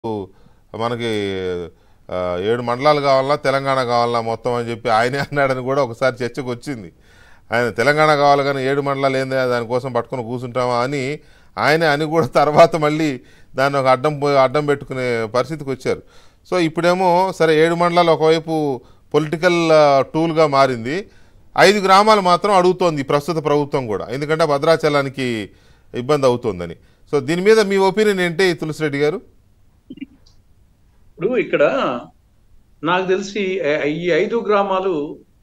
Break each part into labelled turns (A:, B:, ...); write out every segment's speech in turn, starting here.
A: మనకి ఆ, ఏడు మండలాలు కావాలా తెలంగాణ కావాలా మొత్తం అని చెప్పి ఆయనే అన్నాడని కూడా ఒకసారి చర్చకు వచ్చింది ఆయన తెలంగాణ కావాలి కానీ ఏడు మండలాలు ఏందా దానికోసం పట్టుకొని కూర్చుంటామా అని ఆయనే అని కూడా తర్వాత మళ్ళీ దాన్ని ఒక అడ్డం పోయి అడ్డం పెట్టుకునే పరిస్థితికి వచ్చారు సో ఇప్పుడేమో సరే ఏడు మండలాలు ఒకవైపు పొలిటికల్ టూల్గా మారింది ఐదు గ్రామాలు మాత్రం అడుగుతోంది ఈ ప్రస్తుత ప్రభుత్వం కూడా ఎందుకంటే భద్రాచలానికి ఇబ్బంది అవుతోందని సో దీని మీద మీ ఒపీనియన్ ఏంటి తులసిరెడ్డి గారు
B: ఇప్పుడు ఇక్కడ నాకు తెలిసి ఏ- ఈ ఐదు గ్రామాలు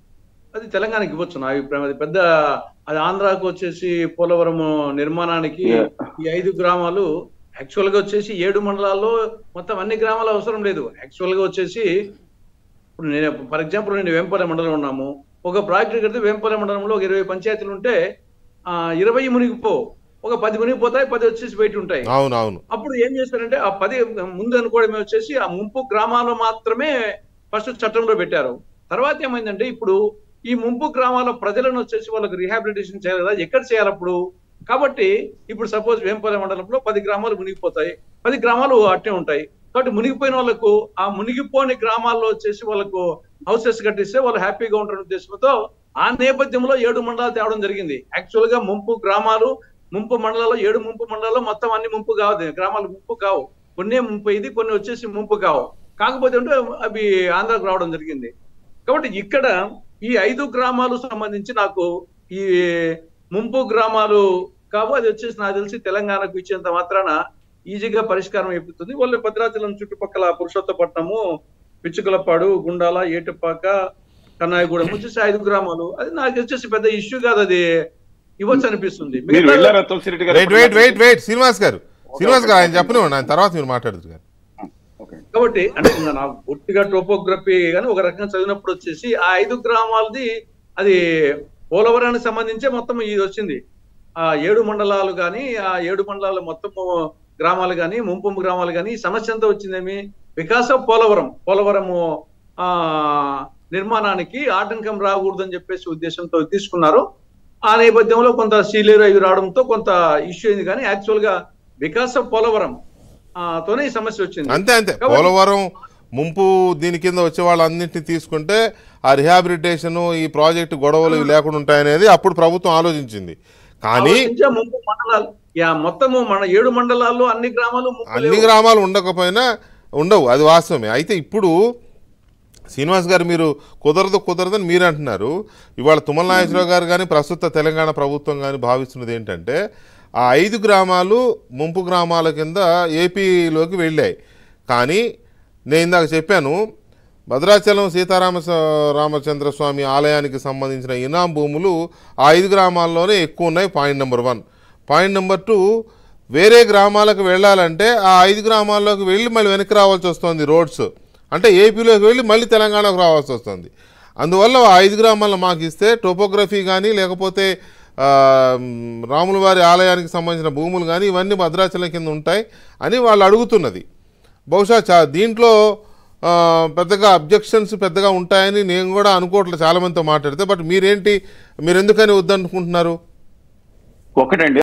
B: అది తెలంగాణకి ఇవ్వచ్చు నా అభిప్రాయం అది పెద్ద అది ఆంధ్రాకు వచ్చేసి పోలవరం నిర్మాణానికి
C: Yeah.
B: ఈ ఐదు గ్రామాలు యాక్చువల్ గా వచ్చేసి ఏడు మండలాల్లో మొత్తం అన్ని గ్రామాలు అవసరం లేదు యాక్చువల్ గా వచ్చేసి ఇప్పుడు నేను ఫర్ ఎగ్జాంపుల్ నేను వేంపల్లి మండలం ఉన్నాము ఒక ప్రాజెక్ట్ కడితే వేంపల్లి మండలంలో ఒక ఇరవై పంచాయతీలు ఉంటే ఆ ఇరవై మునిగిపో ఒక పది మునిగిపోతాయి పది వచ్చేసి బయట ఉంటాయి
A: అవును అవును
B: అప్పుడు ఏం చేశారంటే ఆ పది ముందు అనుకోవడం వచ్చేసి ఆ ముంపు గ్రామాలు మాత్రమే ఫస్ట్ చట్టంలో పెట్టారు తర్వాత ఏమైందంటే ఇప్పుడు ఈ ముంపు గ్రామాల ప్రజలను వచ్చేసి వాళ్ళకి రిహాబిలిటేషన్ చేయాలి కదా ఎక్కడ చేయాలి అప్పుడు కాబట్టి ఇప్పుడు సపోజ్ వేంపల్లి మండలంలో పది గ్రామాలు మునిగిపోతాయి పది గ్రామాలు అట్టే ఉంటాయి కాబట్టి మునిగిపోయిన వాళ్ళకు ఆ మునిగిపోని గ్రామాల్లో వచ్చేసి వాళ్ళకు హౌసెస్ కట్టిస్తే వాళ్ళు హ్యాపీగా ఉంటారనే ఉద్దేశంతో ఆ నేపథ్యంలో ఏడు మండలాలు తేవడం జరిగింది యాక్చువల్ గా ముంపు గ్రామాలు ముంపు మండలాల్లో ఏడు ముంపు మండలాల్లో మొత్తం అన్ని ముంపు కావు గ్రామాలు ముంపు కావు కొన్ని ముంపు ఇది కొన్ని వచ్చేసి ముంపు కావు కాకపోతే అంటే అవి ఆంధ్రాకు రావడం జరిగింది కాబట్టి ఇక్కడ ఈ ఐదు గ్రామాలు సంబంధించి నాకు ఈ ముంపు గ్రామాలు కావు అది వచ్చేసి నాకు తెలిసి తెలంగాణకు ఇచ్చేంత మాత్రాన ఈజీగా పరిష్కారం అయిపోతుంది వాళ్ళు భద్రాచలం చుట్టుపక్కల పురుషోత్తపట్నము పిచ్చుకలపాడు గుండాల ఏటుపాక కన్నాయగూడెం వచ్చేసి ఐదు గ్రామాలు అది నాకు వచ్చేసి పెద్ద ఇష్యూ కాదు అది ఇవ్వచ్చు అనిపిస్తుంది
C: మీరు
B: మిగతా-
C: వెళ్ళారా Tulasireddy garu
A: wait wait wait wait Srinivas garu Srinivas గారు ఆయన చెప్పనివ్వండి ఆయన తర్వాత మీరు మాట్లాడుతున్నారు గారు
C: ఓకే.
B: కాబట్టి అంటే ఇంకా నాకు పూర్తిగా టోపోగ్రఫీ కానీ ఒక రకంగా చదివినప్పుడు వచ్చేసి ఆ ఐదు గ్రామాలది అది పోలవరానికి సంబంధించే మొత్తం ఇది వచ్చింది ఆ ఏడు మండలాలు కానీ ఆ ఏడు మండలాల మొత్తం గ్రామాలు కానీ ముంపు గ్రామాలు కానీ ఈ సమస్య అంతా వచ్చిందేమి వికాస్ ఆఫ్ పోలవరం పోలవరము ఆ నిర్మాణానికి ఆటంకం రాకూడదని చెప్పేసి ఉద్దేశంతో తీసుకున్నారు ఆ నేపథ్యంలో కొంత సీలేరు అవి రావడంతో కొంత ఇష్యూ అయింది కానీ యాక్చువల్ గా వికాస్ ఆఫ్ పోలవరం ఆ, తోనే ఈ సమస్య వచ్చింది
A: అంతే అంతే
B: కాబట్టి-
A: పోలవరం ముంపు దీని కింద వచ్చే వాళ్ళన్నింటినీ తీసుకుంటే ఆ రిహాబిలిటేషన్ ఈ ప్రాజెక్టు గొడవలు ఇవి లేకుండా ఉంటాయనేది అప్పుడు ప్రభుత్వం ఆలోచించింది కానీ
B: ఆలోచించే ముంపు మండలాలు యా మొత్తము మన ఏడు మండలాల్లో అన్ని గ్రామాలు ముంపు
A: అన్ని
B: లేవు.
A: గ్రామాలు ఉండకపోయినా ఉండవు అది వాస్తవమే అయితే ఇప్పుడు శ్రీనివాస్ గారు మీరు కుదరదు కుదరదని మీరు అంటున్నారు ఇవాళ తుమ్మల నాగేశ్వరరావు గారు కానీ ప్రస్తుత తెలంగాణ ప్రభుత్వం కానీ భావిస్తున్నది ఏంటంటే ఆ ఐదు గ్రామాలు ముంపు గ్రామాల కింద ఏపీలోకి వెళ్ళాయి కానీ నేను ఇందాక చెప్పాను భద్రాచలం సీతారామ స- రామచంద్ర స్వామి ఆలయానికి సంబంధించిన ఇనాం భూములు ఆ ఐదు గ్రామాల్లోనే ఎక్కువ ఉన్నాయి point number one point number two వేరే గ్రామాలకు వెళ్ళాలంటే ఆ ఐదు గ్రామాల్లోకి వెళ్ళి మళ్ళీ వెనక్కి రావాల్సి వస్తుంది రోడ్స్ అంటే ఏపీలోకి వెళ్ళి మళ్ళీ తెలంగాణకు రావాల్సి వస్తుంది అందువల్ల ఆ ఐదు గ్రామాలను మాకు ఇస్తే టోపోగ్రఫీ కానీ లేకపోతే ఆ, మ్, రాముల వారి ఆలయానికి సంబంధించిన భూములు కానీ ఇవన్నీ భద్రాచలం కింద ఉంటాయి అని వాళ్ళు అడుగుతున్నది బహుశా చా దీంట్లో ఆ, పెద్దగా అబ్జెక్షన్స్ పెద్దగా ఉంటాయని నేను కూడా అనుకోవట్లేదు చాలామందితో మాట్లాడితే బట్ మీరేంటి మీరు ఎందుకని వద్దనుకుంటున్నారు
C: ఒకటండి